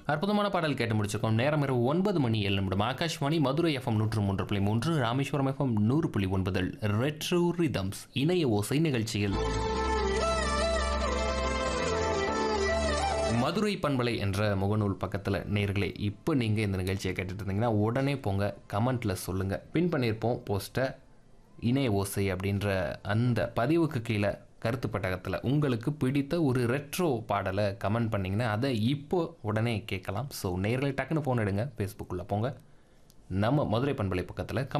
அற்புதமான பாடல் கேட்டு முடிச்சிருக்கோம் நேரம் இரவு ஒன்பது மணி ஏழு நிமிடம் ஆகாஷ்வாணி மதுரை எஃப்எம் நூற்று மூன்று புள்ளி மூன்று ராமேஸ்வரம் எஃப்எம் நூறு புள்ளி ஒன்பதில் ரெட்ரோ ரிதம்ஸ் இணைய ஓசை நிகழ்ச்சியில் மதுரை பண்பலை என்ற முகநூல் பக்கத்தில் நேர்களே இப்போ நீங்கள் இந்த நிகழ்ச்சியை கேட்டுட்டு இருந்தீங்கன்னா உடனே போங்க கமெண்ட்டில் சொல்லுங்கள் பின் பண்ணியிருப்போம் போஸ்ட்டை இணைய ஓசை அப்படின்ற அந்த பதிவுக்கு கீழே கருத்து பட்டகத்தில் உங்களுக்கு பிடித்த ஒரு ரெட்ரோ பாடலை கமெண்ட் பண்ணிங்கன்னா அதை இப்போ உடனே கேட்கலாம் ஸோ நேர்களை டக்குன்னு ஃபோன் எடுங்க ஃபேஸ்புக்கில் போங்க நம்ம மதுரை பண்பலை பக்கத்தில்